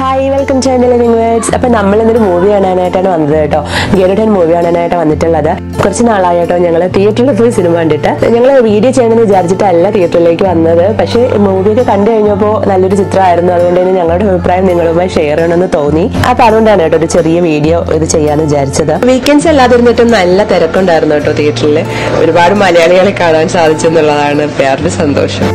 hi welcome channel words അപ്പൊ നമ്മൾ ഇന്നൊരു മൂവി കാണാനായിട്ടാണ് വന്നത് കേട്ടോ ഗരുഡൻ മൂവി കാണാനായിട്ട് വന്നിട്ടുള്ളത് കുറച്ച് നാളായിട്ടോ ഞങ്ങൾ തിയേറ്ററിൽ പോയി സിനിമ കണ്ടിട്ട് ഞങ്ങൾ വീഡിയോ ചെയ്യണമെന്ന് വിചാരിച്ചിട്ടല്ല തിയേറ്ററിലേക്ക് വന്നത് പക്ഷേ മൂവിയൊക്കെ കണ്ടു കഴിഞ്ഞപ്പോൾ നല്ലൊരു ചിത്രമായിരുന്നു അതുകൊണ്ട് തന്നെ ഞങ്ങളുടെ അഭിപ്രായം നിങ്ങളുമായി ഷെയർ ചെയ്യണമെന്ന് തോന്നി അപ്പൊ അതുകൊണ്ടാണ് കേട്ടോ ഒരു ചെറിയ വീഡിയോ ഇത് ചെയ്യാന്ന് വിചാരിച്ചത് വീക്കെൻഡ്സ് അല്ലാതിരുന്നിട്ടും നല്ല തിരക്കുണ്ടായിരുന്നു കേട്ടോ തിയേറ്ററിൽ ഒരുപാട് മലയാളികളെ കാണാൻ സാധിച്ചു എന്നുള്ളതാണ് വേറൊരു സന്തോഷം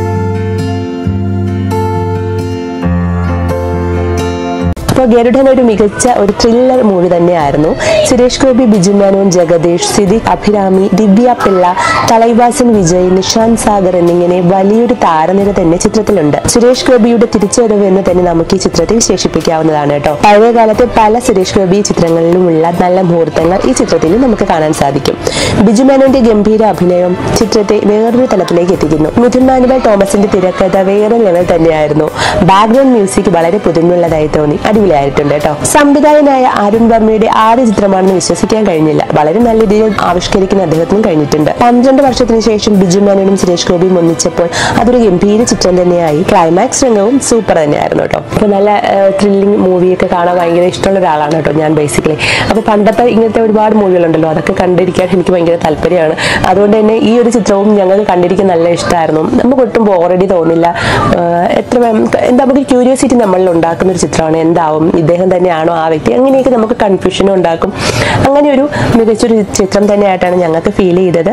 അപ്പോൾ ഗരുഡൻ ഒരു മികച്ച ഒരു ത്രില്ലർ മൂവി തന്നെയായിരുന്നു സുരേഷ് ഗോപി ബിജു മേനോൻ ജഗദീഷ് സിദ്ദിഖ് അഭിരാമി ദിവ്യ പിള്ള തലൈവാസൻ വിജയ് നിഷാന്ത് സാഗർ എന്നിങ്ങനെ വലിയൊരു താരനിര തന്നെ ചിത്രത്തിലുണ്ട് സുരേഷ് ഗോപിയുടെ തിരിച്ചുവരവ് എന്ന് തന്നെ നമുക്ക് ഈ ചിത്രത്തിൽ വിശേഷിപ്പിക്കാവുന്നതാണ് കേട്ടോ പഴയ കാലത്തെ പല സുരേഷ് ഗോപി ചിത്രങ്ങളിലുമുള്ള നല്ല മുഹൂർത്തങ്ങൾ ഈ ചിത്രത്തിൽ നമുക്ക് കാണാൻ സാധിക്കും ബിജു മേനോന്റെ ഗംഭീര അഭിനയം ചിത്രത്തെ വേറൊരു തലത്തിലേക്ക് എത്തിക്കുന്നു മിഥുൻ മാനുവൽ തോമസിന്റെ തിരക്കഥ വേറെ ലെവൽ തന്നെയായിരുന്നു ബാക്ക്ഗ്രൗണ്ട് മ്യൂസിക് വളരെ പുതുമയുള്ളതായി തോന്നി അടിപൊളിയായിട്ടുണ്ട് കേട്ടോ സംവിധായകനായ അരുൺ വർമ്മയുടെ ആദ്യ ചിത്രമാണെന്ന് വിശ്വസിക്കാൻ കഴിഞ്ഞില്ല വളരെ നല്ല രീതിയിൽ ആവിഷ്കരിക്കുന്ന അദ്ദേഹത്തിനും കഴിഞ്ഞിട്ടുണ്ട് പന്ത്രണ്ട് വർഷത്തിന് ശേഷം ബിജു മേനോനും സുരേഷ് ഗോപിയും ഒന്നിച്ചപ്പോൾ അതൊരു ഗംഭീര ചിത്രം തന്നെയായി ക്ലൈമാക്സ് രംഗവും സൂപ്പർ തന്നെയായിരുന്നു കേട്ടോ അപ്പൊ നല്ല ത്രില്ലിംഗ് മൂവിയൊക്കെ കാണാൻ ഭയങ്കര ഇഷ്ടമുള്ള ഒരാളാണ് കേട്ടോ ഞാൻ ബേസിക്കലി അപ്പൊ പണ്ടത്തെ ഇങ്ങനത്തെ ഒരുപാട് മൂവികളുണ്ടല്ലോ അതൊക്കെ കണ്ടിരിക്കാൻ എനിക്ക് ഭയങ്കര താല്പര്യമാണ് അതുകൊണ്ട് തന്നെ ഈ ഒരു ചിത്രവും ഞങ്ങൾക്ക് കണ്ടിരിക്കാൻ നല്ല ഇഷ്ടമായിരുന്നു നമുക്ക് ഒട്ടും ബോറടി തോന്നില്ല ആഹ് എത്ര വേ- എന്താ നമുക്ക് ക്യൂരിയോസിറ്റി നമ്മളിൽ ഉണ്ടാക്കുന്ന ഒരു ചിത്രമാണ് എന്താവും ഇദ്ദേഹം തന്നെയാണോ ആ വ്യക്തി അങ്ങനെയൊക്കെ നമുക്ക് കൺഫ്യൂഷനും ഉണ്ടാക്കും അങ്ങനെ ഒരു മികച്ചൊരു ചിത്രം തന്നെയായിട്ടാണ് ഞങ്ങൾക്ക് ഫീൽ ചെയ്തത്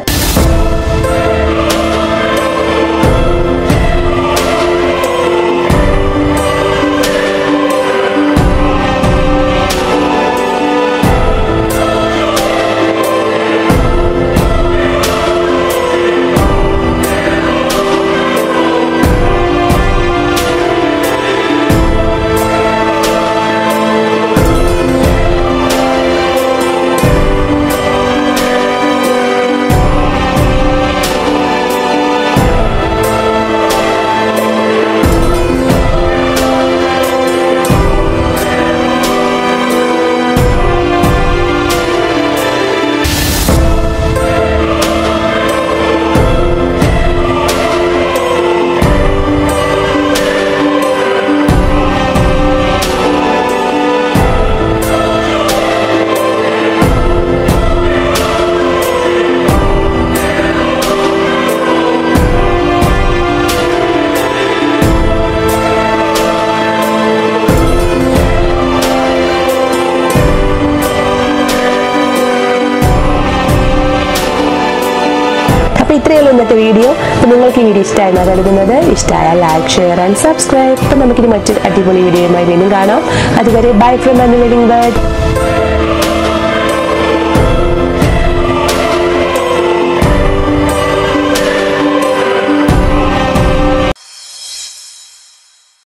അപ്പൊ ഇത്രയുള്ള ഇന്നത്തെ വീഡിയോ അപ്പൊ നിങ്ങൾക്ക് ഈ വീഡിയോ ഇഷ്ടമായിരുന്നു കരുതുന്നത് ഇഷ്ടമായാൽ ലൈക്ക് ഷെയർ ആൻഡ് സബ്സ്ക്രൈബ് അപ്പൊ നമുക്കിനി മറ്റൊരു അടിപൊളി വീഡിയോയുമായി വീണ്ടും കാണാം അതുവരെ ബൈ ഫ്രം ലിവിംഗ് ബേർഡ്